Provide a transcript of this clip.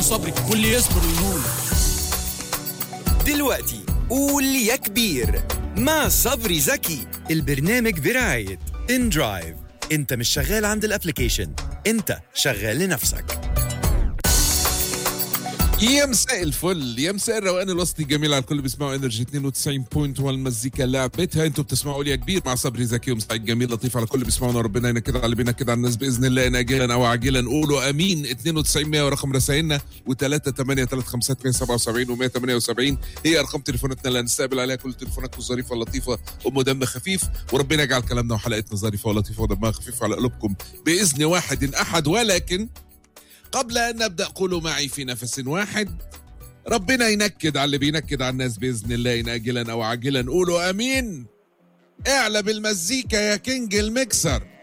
صبري واللي يصبر ويهون دلوقتي قول يا كبير مع صبري زكي البرنامج برعاية ان درايف انت مش شغال عند الابليكيشن انت شغال لنفسك يا مساء الفل يا مساء الروقان الوسطي الجميل على الكل بيسمعوا انرجي 92.1 المزيكا لعبتها انتوا بتسمعوا لي يا كبير مع صبري زكي ومساء الجميل لطيف على الكل بيسمعونا ربنا ينكد على بينا كده على الناس باذن الله ان اجلا او عاجلا قولوا امين 92 100 ورقم رسائلنا و3 8 3 5 277 و178 هي ارقام تليفوناتنا اللي هنستقبل عليها كل تليفوناتكم الظريفه اللطيفه ام دم خفيف وربنا يجعل كلامنا وحلقتنا ظريفه ولطيفه ودمها خفيف على قلوبكم باذن واحد احد ولكن قبل أن نبدأ قولوا معي في نفس واحد ربنا ينكد على اللي بينكد على الناس بإذن الله إن آجلا أو عاجلا قولوا أمين اعلى بالمزيكا يا كينج المكسر